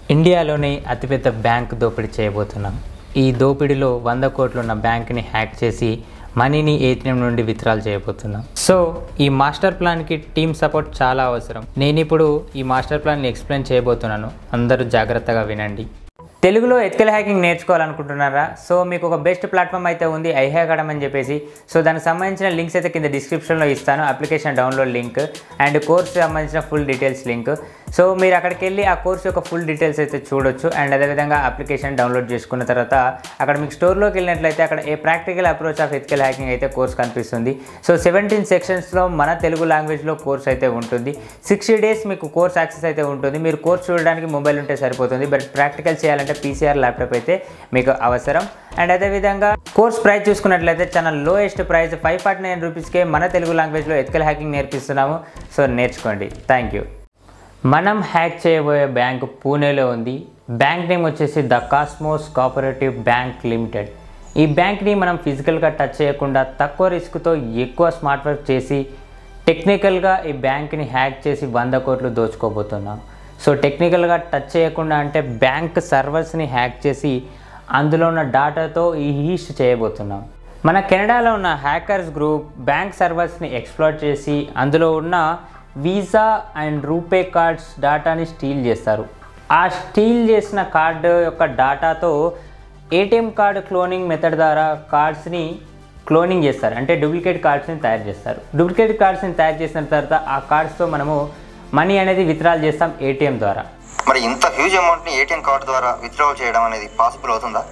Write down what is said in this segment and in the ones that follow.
ఇండియాలోనే అతిపెద్ద బ్యాంక్ దోపిడీ చేయబోతున్నాం ఈ దోపిడీలో వంద కోట్లు ఉన్న బ్యాంక్ని హ్యాక్ చేసి మనీని ఏటీఎం నుండి విత్డ్రాల్ చేయబోతున్నాం సో ఈ మాస్టర్ ప్లాన్కి టీమ్ సపోర్ట్ చాలా అవసరం నేను ఇప్పుడు ఈ మాస్టర్ ప్లాన్ని ఎక్స్ప్లెయిన్ చేయబోతున్నాను అందరూ జాగ్రత్తగా వినండి తెలుగులో ఎథికల్ హ్యాకింగ్ నేర్చుకోవాలనుకుంటున్నారా సో మీకు ఒక బెస్ట్ ప్లాట్ఫామ్ అయితే ఉంది ఐహ్యాకడం అని చెప్పేసి సో దానికి సంబంధించిన లింక్స్ అయితే కింద డిస్క్రిప్షన్లో ఇస్తాను application download link and course సంబంధించిన ఫుల్ డీటెయిల్స్ లింక్ సో మీరు అక్కడికి వెళ్ళి ఆ కోర్స్ యొక్క ఫుల్ డీటెయిల్స్ అయితే చూడొచ్చు అండ్ అదేవిధంగా అప్లికేషన్ డౌన్లోడ్ చేసుకున్న తర్వాత అక్కడ మీకు స్టోర్లోకి వెళ్ళినట్లయితే అక్కడ a practical approach of ethical hacking అయితే కోర్స్ కనిపిస్తుంది సో సెవెంటీన్ సెక్షన్స్లో మన తెలుగు లాంగ్వేజ్లో కోర్స్ అయితే ఉంటుంది సిక్స్టీ డేస్ మీకు కోర్స్ యాక్సెస్ అయితే ఉంటుంది మీరు కోర్స్ చూడడానికి మొబైల్ ఉంటే సరిపోతుంది బట్ ప్రాక్టికల్ చేయాలంటే పీసీఆర్ ల్యాప్టాప్ అయితే మీకు అవసరం అండ్ అదేవిధంగా కోర్స్ ప్రైస్ చూసుకున్నట్లయితే చాలా lowest price five forty nine రూపీస్కే మన తెలుగు లాంగ్వేజ్లో ఎథికల్ హ్యాకింగ్ నేర్పిస్తున్నాము సో నేర్చుకోండి థ్యాంక్ యూ మనం హ్యాక్ చేయబోయే బ్యాంక్ పూణేలో ఉంది బ్యాంక్ నేమ్ వచ్చేసి the Cosmos cooperative bank limited ఈ బ్యాంక్ని మనం ఫిజికల్గా టచ్ చేయకుండా తక్కువ రిస్క్తో ఎక్కువ స్మార్ట్ వర్క్ చేసి టెక్నికల్గా ఈ బ్యాంక్ని హ్యాక్ చేసి వంద కోట్లు దోచుకోబోతున్నాం సో టెక్నికల్గా టచ్ చేయకుండా అంటే బ్యాంక్ సర్వర్స్ని హ్యాక్ చేసి అందులో ఉన్న డాటాతో ఈ హీస్ట్ చేయబోతున్నాం మన కెనడాలో ఉన్న హ్యాకర్స్ గ్రూప్ బ్యాంక్ సర్వర్స్ని ఎక్స్ప్లోర్ చేసి అందులో ఉన్న వీసా అండ్ రూపే కార్డ్స్ డాటాని స్టీల్ చేస్తారు ఆ స్టీల్ చేసిన కార్డు యొక్క డాటాతో ఏటీఎం కార్డు క్లోనింగ్ మెథడ్ ద్వారా కార్డ్స్ని క్లోనింగ్ చేస్తారు అంటే డూప్లికేట్ కార్డ్స్ని తయారు చేస్తారు డూప్లికేట్ కార్డ్స్ని తయారు చేసిన తర్వాత ఆ కార్డ్స్తో మనము మనీ అనేది విత్డ్రాల్ చేస్తాం ఏటీఎం ద్వారా మరి ఇంత హ్యూజ్ అమౌంట్ని ఏటీఎం కార్డు ద్వారా విత్డ్రావల్ చేయడం అనేది పాసిబుల్ అవుతుందా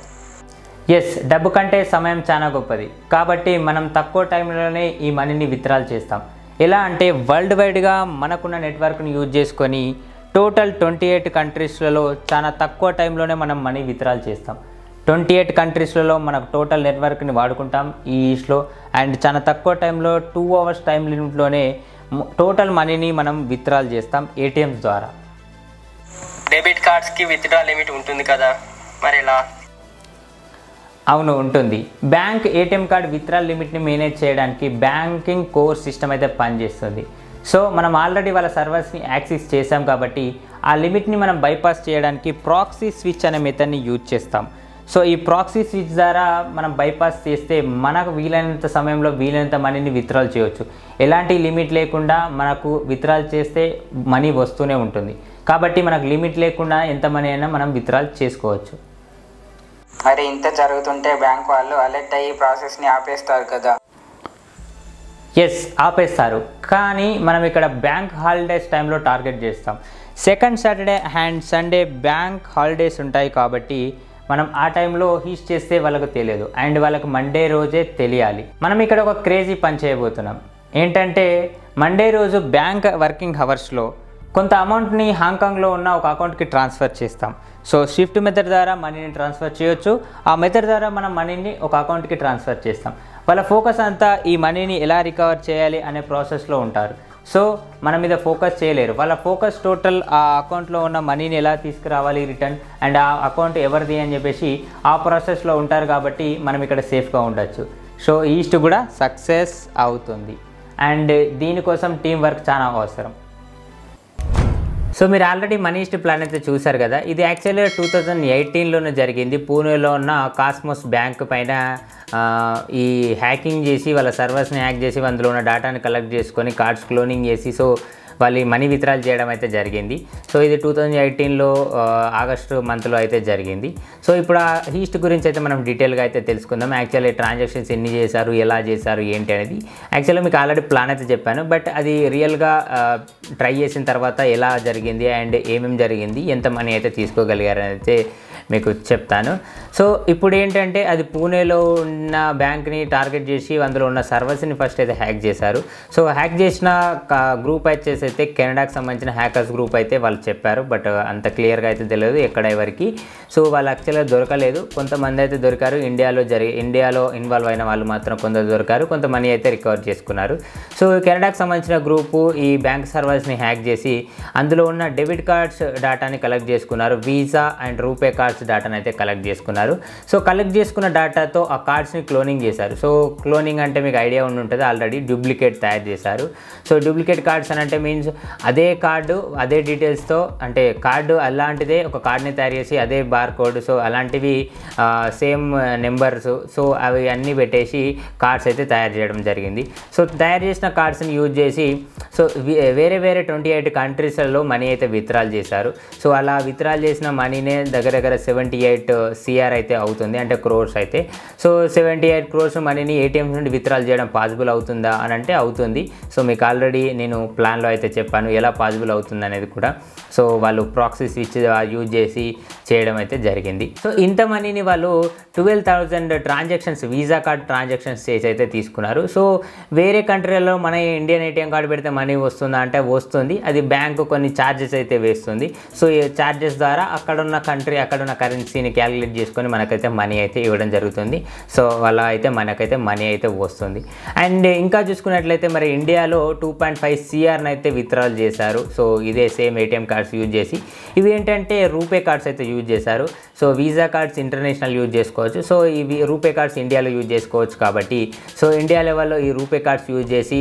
ఎస్ డబ్బు కంటే సమయం చాలా గొప్పది కాబట్టి మనం తక్కువ టైంలోనే ఈ మనీని విత్డ్రాల్ చేస్తాం ఎలా అంటే వరల్డ్ వైడ్గా మనకున్న నెట్వర్క్ని యూజ్ చేసుకొని టోటల్ ట్వంటీ ఎయిట్ కంట్రీస్లలో చాలా తక్కువ టైంలోనే మనం మనీ విత్డ్రాల్ చేస్తాం ట్వంటీ ఎయిట్ కంట్రీస్లలో మనకు టోటల్ నెట్వర్క్ని వాడుకుంటాం ఈ ఈస్ట్లో అండ్ చాలా తక్కువ టైంలో టూ అవర్స్ టైం లిమిట్లోనే టోటల్ మనీని మనం విత్డ్రాల్ చేస్తాం ఏటీఎంస్ ద్వారా డెబిట్ కార్డ్స్కి విత్డ్రా లిమిట్ ఉంటుంది కదా మరి ఎలా అవును ఉంటుంది బ్యాంక్ ఏటీఎం కార్డ్ విత్డ్రాల్ లిమిట్ని మేనేజ్ చేయడానికి బ్యాంకింగ్ కోర్ సిస్టమ్ అయితే పనిచేస్తుంది సో మనం ఆల్రెడీ వాళ్ళ సర్వర్స్ని యాక్సెస్ చేసాం కాబట్టి ఆ లిమిట్ని మనం బైపాస్ చేయడానికి ప్రాక్సీ స్విచ్ అనే మెథడ్ని యూజ్ చేస్తాం సో ఈ ప్రాక్సీ స్విచ్ ద్వారా మనం బైపాస్ చేస్తే మనకు వీలైనంత సమయంలో వీలైనంత మనీని విత్డ్రాల్ చేయవచ్చు ఎలాంటి లిమిట్ లేకుండా మనకు విత్డ్రాల్ చేస్తే మనీ వస్తూనే ఉంటుంది కాబట్టి మనకు లిమిట్ లేకుండా ఎంత మనీ అయినా మనం విత్డ్రాల్ చేసుకోవచ్చు మరి ఇంత జరుగుతుంటే బ్యాంక్ వాళ్ళు అలర్ట్ అయ్యి ప్రాసెస్ని ఆపేస్తారు కదా ఎస్ ఆపేస్తారు కానీ మనం ఇక్కడ బ్యాంక్ హాలిడేస్ టైంలో టార్గెట్ చేస్తాం second Saturday and Sunday bank holidays ఉంటాయి కాబట్టి మనం ఆ టైంలో హీస్ చేస్తే వాళ్ళకు తెలియదు అండ్ వాళ్ళకు మండే రోజే తెలియాలి మనం ఇక్కడ ఒక క్రేజీ పని చేయబోతున్నాం ఏంటంటే మండే రోజు బ్యాంక్ వర్కింగ్ హవర్స్లో కొంత అమౌంట్ని హాంకాంగ్లో ఉన్న ఒక అకౌంట్కి ట్రాన్స్ఫర్ చేస్తాం సో షిఫ్ట్ మెథడ్ ద్వారా మనీని ట్రాన్స్ఫర్ చేయొచ్చు ఆ మెథడ్ ద్వారా మనం మనీని ఒక అకౌంట్కి ట్రాన్స్ఫర్ చేస్తాం వాళ్ళ ఫోకస్ అంతా ఈ మనీని ఎలా రికవర్ చేయాలి అనే ప్రాసెస్లో ఉంటారు సో మన మీద ఫోకస్ చేయలేరు వాళ్ళ ఫోకస్ టోటల్ ఆ అకౌంట్లో ఉన్న మనీని ఎలా తీసుకురావాలి రిటర్న్ అండ్ ఆ అకౌంట్ ఎవరిది అని చెప్పేసి ఆ ప్రాసెస్లో ఉంటారు కాబట్టి మనం ఇక్కడ సేఫ్గా ఉండొచ్చు సో ఈస్ట్ కూడా సక్సెస్ అవుతుంది అండ్ దీనికోసం టీం వర్క్ చాలా అవసరం సో మీరు ఆల్రెడీ మనీస్ట్ ప్లాన్ అయితే చూశారు కదా ఇది యాక్చువల్గా టూ థౌజండ్ ఎయిటీన్లోనే జరిగింది పూణేలో ఉన్న కాస్మోస్ బ్యాంక్ పైన ఆ, ఈ హ్యాకింగ్ చేసి వాళ్ళ సర్వర్స్ని హ్యాక్ చేసి అందులో ఉన్న డేటాని కలెక్ట్ చేసుకొని కార్డ్స్ క్లోనింగ్ చేసి సో వాళ్ళు ఈ మనీ విత్డ్రాల్ చేయడం అయితే జరిగింది సో ఇది టూ థౌజండ్ ఎయిటీన్లో ఆగస్టు మంత్లో అయితే జరిగింది సో ఇప్పుడు ఆ హీస్ట్ గురించి అయితే మనం డీటెయిల్గా అయితే తెలుసుకుందాం యాక్చువల్లీ ట్రాన్సాక్షన్స్ ఎన్ని చేశారు ఎలా చేశారు ఏంటి అనేది యాక్చువల్గా మీకు ఆల్రెడీ ప్లాన్ అయితే చెప్పాను బట్ అది రియల్గా ట్రై చేసిన తర్వాత ఎలా జరిగింది అండ్ ఏమేమి జరిగింది ఎంత మనీ అయితే తీసుకోగలిగారు అని అయితే మీకు చెప్తాను సో ఇప్పుడు ఏంటంటే అది పూణేలో ఉన్న బ్యాంక్ని టార్గెట్ చేసి అందులో ఉన్న సర్వర్స్ని ఫస్ట్ అయితే హ్యాక్ చేశారు సో హ్యాక్ చేసిన గ్రూప్ వచ్చేసి అయితే కెనడాకి సంబంధించిన హ్యాకర్స్ గ్రూప్ అయితే వాళ్ళు చెప్పారు బట్ అంత క్లియర్గా అయితే తెలియదు ఎక్కడ ఎవరికి సో వాళ్ళు యాక్చువల్గా దొరకలేదు కొంతమంది అయితే దొరికారు ఇండియాలో జరిగి ఇండియాలో ఇన్వాల్వ్ అయిన వాళ్ళు మాత్రం కొందరు దొరికారు కొంత మనీ అయితే రికవర్ చేసుకున్నారు సో కెనడాకి సంబంధించిన గ్రూపు ఈ బ్యాంక్ సర్వర్స్ని హ్యాక్ చేసి అందులో ఉన్న డెబిట్ కార్డ్స్ డేటాని కలెక్ట్ చేసుకున్నారు Visa and RuPay cards cards డేటాను అయితే కలెక్ట్ చేసుకున్నారు సో కలెక్ట్ చేసుకున్న డేటాతో ఆ కార్డ్స్ని క్లోనింగ్ చేశారు సో క్లోనింగ్ అంటే మీకు ఐడియా ఉండి ఉంటుంది ఆల్రెడీ డూప్లికేట్ తయారు చేశారు సో డూప్లికేట్ కార్డ్స్ అని అంటే మీన్స్ అదే కార్డు అదే డీటెయిల్స్తో అంటే కార్డు అలాంటిదే ఒక కార్డ్ని తయారు చేసి అదే బార్ కోడ్ సో అలాంటివి సేమ్ నెంబర్స్ సో అవి అన్నీ పెట్టేసి కార్డ్స్ అయితే తయారు చేయడం జరిగింది సో తయారు చేసిన కార్డ్స్ని యూజ్ చేసి సో వి- వేరే వేరే ట్వంటీ ఎయిట్ కంట్రీస్లలో మనీ అయితే విత్డ్రాల్ చేశారు సో అలా విత్డ్రాల్ చేసిన మనీనే దగ్గర దగ్గర సెవెంటీ ఎయిట్ సిఆర్ అయితే అవుతుంది అంటే క్రోర్స్ అయితే సో సెవెంటీ ఎయిట్ క్రోర్స్ మనీని ఏటీఎం నుండి విత్డ్రాల్ చేయడం పాసిబుల్ అవుతుందా అని అంటే అవుతుంది సో మీకు ఆల్రెడీ నేను ప్లాన్లో అయితే చెప్పాను ఎలా పాసిబుల్ అవుతుంది అనేది కూడా సో వాళ్ళు ప్రాక్సీ స్విచ్ యూజ్ చేసి చేయడం అయితే జరిగింది సో ఇంత మనీని వాళ్ళు twelve thousand transactions Visa card transactions చేసి అయితే తీసుకున్నారు సో వేరే కంట్రీలలో మన ఇండియన్ ఏటీఎం కార్డు పెడితే మనీ వస్తుందా అంటే వస్తుంది అది బ్యాంకు కొన్ని ఛార్జెస్ అయితే వేస్తుంది సో ఈ ఛార్జెస్ ద్వారా అక్కడ ఉన్న కంట్రీ అక్కడ ఉన్న కరెన్సీని క్యాలిక్యులేట్ చేసుకొని మనకైతే మనీ అయితే ఇవ్వడం జరుగుతుంది సో అలా అయితే మనకైతే మనీ అయితే వస్తుంది అండ్ ఇంకా చూసుకున్నట్లయితే మరి ఇండియాలో టూ పాయింట్ ఫైవ్ సిఆర్ని అయితే విత్డ్రాల్ చేశారు సో ఇదే సేమ్ ఏటీఎం కార్డ్స్ యూజ్ చేసి ఇవి ఏంటంటే రూపే కార్డ్స్ అయితే యూజ్ చేశారు so Visa cards international use చేసుకోవచ్చు సో ఇవి రూపే కార్డ్స్ ఇండియాలో యూజ్ చేసుకోవచ్చు కాబట్టి సో ఇండియా లెవెల్లో ఈ రూపే కార్డ్స్ యూజ్ చేసి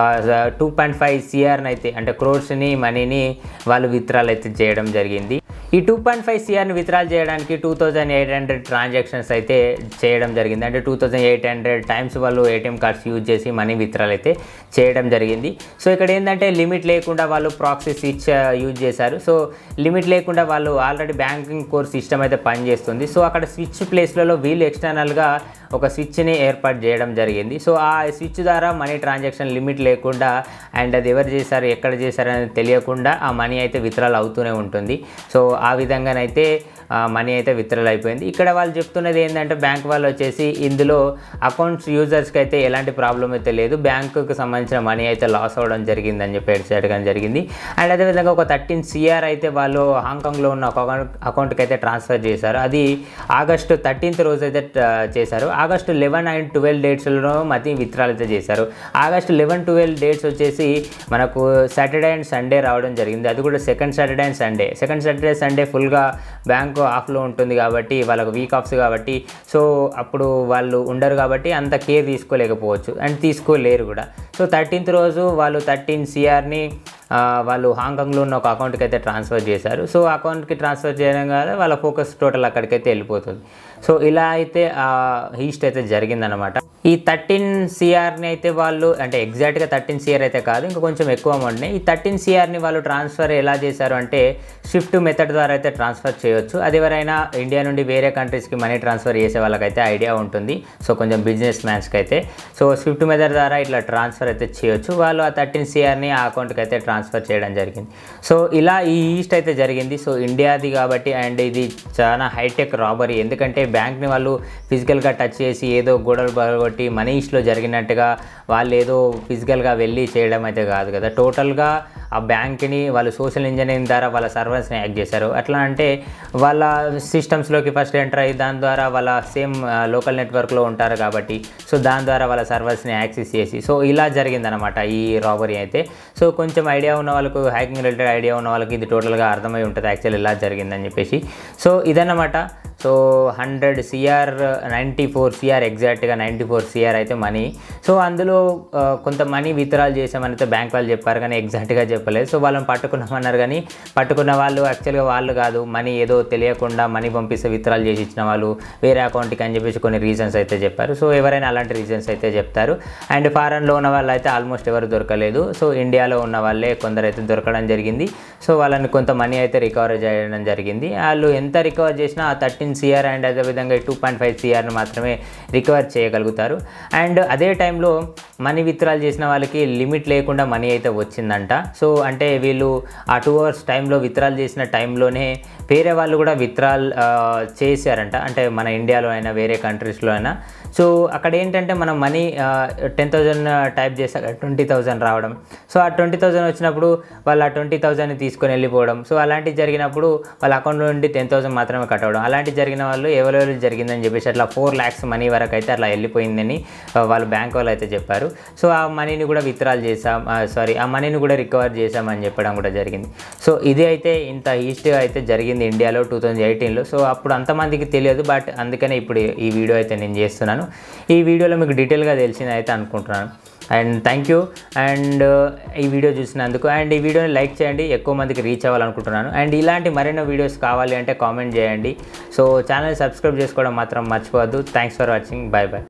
టూ పాయింట్ ఫైవ్ సిఆర్ని అయితే అంటే క్రోర్స్ని మనీని వాళ్ళు విత్డ్రాల్ అయితే చేయడం జరిగింది ఈ టూ పాయింట్ ఫైవ్ సిఆర్ని విత్డ్రాల్ చేయడానికి two thousand eight hundred transactions అయితే చేయడం జరిగింది అంటే two thousand eight hundred times వాళ్ళు ఏటీఎం కార్డ్స్ యూజ్ చేసి మనీ విత్డ్రాల్ అయితే చేయడం జరిగింది సో ఇక్కడ ఏంటంటే లిమిట్ లేకుండా వాళ్ళు ప్రాక్సీ స్విచ్ యూజ్ చేశారు సో లిమిట్ లేకుండా వాళ్ళు ఆల్రెడీ బ్యాంకింగ్ కోర్ సిస్టమ్ అయితే పనిచేస్తుంది సో అక్కడ స్విచ్ ప్లేస్లలో వీళ్ళు ఎక్స్టర్నల్గా ఒక స్విచ్ని ఏర్పాటు చేయడం జరిగింది సో ఆ స్విచ్ ద్వారా మనీ ట్రాన్సాక్షన్ లిమిట్ లేకుండా అండ్ అది ఎవరు చేశారు ఎక్కడ చేశారు అనేది తెలియకుండా ఆ మనీ అయితే విత్డ్రాల్ అవుతూనే ఉంటుంది సో ఆ విధంగానైతే మనీ అయితే విత్డ్రాల్ అయిపోయింది ఇక్కడ వాళ్ళు చెప్తున్నది ఏంటంటే బ్యాంక్ వాళ్ళు వచ్చేసి ఇందులో అకౌంట్స్ యూజర్స్కి అయితే ఎలాంటి ప్రాబ్లం అయితే లేదు బ్యాంకుకి సంబంధించిన మనీ అయితే లాస్ అవ్వడం జరిగిందని చెప్పి చేయడం జరిగింది అండ్ అదేవిధంగా ఒక థర్టీన్ సిఆర్ అయితే వాళ్ళు హాంకాంగ్లో ఉన్న ఒక అకౌంట్ అకౌంట్కి అయితే ట్రాన్స్ఫర్ చేశారు అది ఆగస్టు థర్టీన్త్ రోజు అయితే ఆ, చేశారు ఆగస్టు లెవెన్ అండ్ ట్వెల్వ్ డేట్స్లో మతి విత్డ్రాల్ అయితే చేశారు ఆగస్టు లెవెన్ ట్వెల్వ్ డేట్స్ వచ్చేసి మనకు సాటర్డే అండ్ సండే రావడం జరిగింది అది కూడా second Saturday and Sunday second Saturday Sunday ఫుల్గా బ్యాంకు ఆఫ్లో ఉంటుంది కాబట్టి వాళ్ళకు వీక్ ఆఫ్స్ కాబట్టి సో అప్పుడు వాళ్ళు ఉండరు కాబట్టి అంత కేర్ తీసుకోలేకపోవచ్చు అండ్ తీసుకోలేరు కూడా సో థర్టీన్త్ రోజు వాళ్ళు థర్టీన్ సిఆర్ని వాళ్ళు హాంకాంగ్లో ఉన్న ఒక అకౌంట్కి అయితే ట్రాన్స్ఫర్ చేశారు సో అకౌంట్కి ట్రాన్స్ఫర్ చేయడం కాదు వాళ్ళ ఫోకస్ టోటల్ అక్కడికైతే వెళ్ళిపోతుంది సో ఇలా అయితే హీస్ట్ అయితే జరిగిందనమాట ఈ థర్టీన్ సిఆర్ని అయితే వాళ్ళు అంటే ఎగ్జాక్ట్గా థర్టీన్ సిఆర్ అయితే కాదు ఇంకా కొంచెం ఎక్కువ అమౌంట్ని ఈ థర్టీన్ సిఆర్ని వాళ్ళు ట్రాన్స్ఫర్ ఎలా చేశారు అంటే షిఫ్ట్ మెథడ్ ద్వారా అయితే ట్రాన్స్ఫర్ చేయొచ్చు అది ఎవరైనా ఇండియా నుండి వేరే కంట్రీస్కి మనీ ట్రాన్స్ఫర్ చేసే వాళ్ళకైతే ఐడియా ఉంటుంది సో కొంచెం బిజినెస్ మ్యాన్స్కి అయితే సో షిఫ్ట్ మెథడ్ ద్వారా ఇట్లా ట్రాన్స్ఫర్ అయితే చేయొచ్చు వాళ్ళు ఆ థర్టీన్ సిఆర్ని ఆ అకౌంట్కి అయితే ట్రాన్స్ఫర్ చేయడం జరిగింది సో ఇలా ఈ ఈస్ట్ అయితే జరిగింది సో ఇండియాది కాబట్టి అండ్ ఇది చాలా హైటెక్ రాబరీ ఎందుకంటే బ్యాంక్ని వాళ్ళు ఫిజికల్గా టచ్ చేసి ఏదో గోడలు పగలగొట్టి మనీ ఈస్ట్లో జరిగినట్టుగా వాళ్ళు ఏదో ఫిజికల్గా వెళ్ళి చేయడం అయితే కాదు కదా టోటల్గా ఆ బ్యాంక్ని వాళ్ళు సోషల్ ఇంజనీరింగ్ ద్వారా వాళ్ళ సర్వర్స్ని యాక్ట్ చేశారు అట్లా అంటే వాళ్ళ సిస్టమ్స్లోకి ఫస్ట్ ఎంటర్ అయ్యి దాని ద్వారా వాళ్ళ సేమ్ లోకల్ నెట్వర్క్లో ఉంటారు కాబట్టి సో దాని ద్వారా వాళ్ళ సర్వర్స్ని యాక్సెస్ చేసి సో ఇలా జరిగిందనమాట ఈ రాబరీ అయితే సో కొంచెం ఐడియా ఉన్న వాళ్ళకు హ్యాకింగ్ రిలేటెడ్ ఐడియా ఉన్న వాళ్ళకి ఇది టోటల్గా అర్థమై ఉంటుంది యాక్చువల్ ఇలా జరిగిందని చెప్పేసి సో ఇదన్నమాట so hundred CR ninety four CR ఎగ్జాక్ట్గా నైంటీ ఫోర్ సిఆర్ అయితే మనీ సో అందులో ఆ, కొంత మనీ విత్డ్రాల్ చేసామని అయితే బ్యాంక్ వాళ్ళు చెప్పారు కానీ ఎగ్జాక్ట్గా చెప్పలేదు సో వాళ్ళని పట్టుకున్నామన్నారు కానీ పట్టుకున్న వాళ్ళు యాక్చువల్గా వాళ్ళు కాదు మనీ ఏదో తెలియకుండా మనీ పంపిస్తే విత్డ్రాల్ చేసి ఇచ్చిన వాళ్ళు వేరే అకౌంట్కి అని చెప్పేసి కొన్ని రీజన్స్ అయితే చెప్పారు సో ఎవరైనా అలాంటి రీజన్స్ అయితే చెప్తారు అండ్ ఫారెన్లో ఉన్న వాళ్ళు అయితే ఆల్మోస్ట్ ఎవరు దొరకలేదు సో ఇండియాలో ఉన్న వాళ్ళే కొందరు అయితే దొరకడం జరిగింది సో వాళ్ళని కొంత మనీ అయితే రికవర్ చేయడం జరిగింది వాళ్ళు ఎంత రికవర్ చేసినా ఆ థర్టీన్ సిఆర్ అండ్ అదేవిధంగా టూ పాయింట్ ఫైవ్ సిఆర్ని మాత్రమే రికవర్ చేయగలుగుతారు అండ్ అదే టైంలో మనీ విత్డ్రాల్ చేసిన వాళ్ళకి లిమిట్ లేకుండా మనీ అయితే వచ్చిందంట సో అంటే వీళ్ళు ఆ టూ అవర్స్ టైంలో విత్డ్రాల్ చేసిన టైంలోనే వేరే వాళ్ళు కూడా విత్డ్రాల్ చేశారంట అంటే మన ఇండియాలో అయినా వేరే కంట్రీస్లో అయినా సో అక్కడ ఏంటంటే మనం మనీ టెన్ థౌజండ్ టైప్ చేశాక ట్వంటీ థౌజండ్ రావడం సో ఆ ట్వంటీ థౌజండ్ వచ్చినప్పుడు వాళ్ళు ఆ ట్వంటీ థౌజండ్ని తీసుకొని వెళ్ళిపోవడం సో అలాంటివి జరిగినప్పుడు వాళ్ళ అకౌంట్ నుండి టెన్ థౌసండ్ మాత్రమే కట్ అవ్వడం అలాంటివి జరిగిన వాళ్ళు ఎవరెవరు జరిగిందని చెప్పేసి అట్లా ఫోర్ ల్యాక్స్ మనీ వరకు అయితే అట్లా వెళ్ళిపోయిందని ఆ, వాళ్ళు బ్యాంక్ వాళ్ళు అయితే చెప్పారు సో ఆ మనీని కూడా విత్డ్రాల్ చేసాం సారీ ఆ మనీని కూడా రికవర్ చేసామని చెప్పడం కూడా జరిగింది సో ఇది అయితే ఇంత ఈస్ట్గా అయితే జరిగింది ఇండియాలో టూ థౌజండ్ ఎయిటీన్లో సో అప్పుడు అంతమందికి తెలియదు బట్ అందుకనే ఇప్పుడు ఈ వీడియో అయితే నేను చేస్తున్నాను ఈ వీడియోలో మీకు డీటెయిల్గా తెలిసింది అయితే అనుకుంటున్నాను అండ్ థ్యాంక్ యూ అండ్ ఈ వీడియో చూసినందుకు అండ్ ఈ వీడియోని లైక్ చేయండి ఎక్కువ మందికి రీచ్ అవ్వాలనుకుంటున్నాను అండ్ ఇలాంటి మరెన్నో వీడియోస్ కావాలి అంటే కామెంట్ చేయండి సో ఛానల్ సబ్స్క్రైబ్ చేసుకోవడం మాత్రం మర్చిపోవద్దు thanks for watching bye bye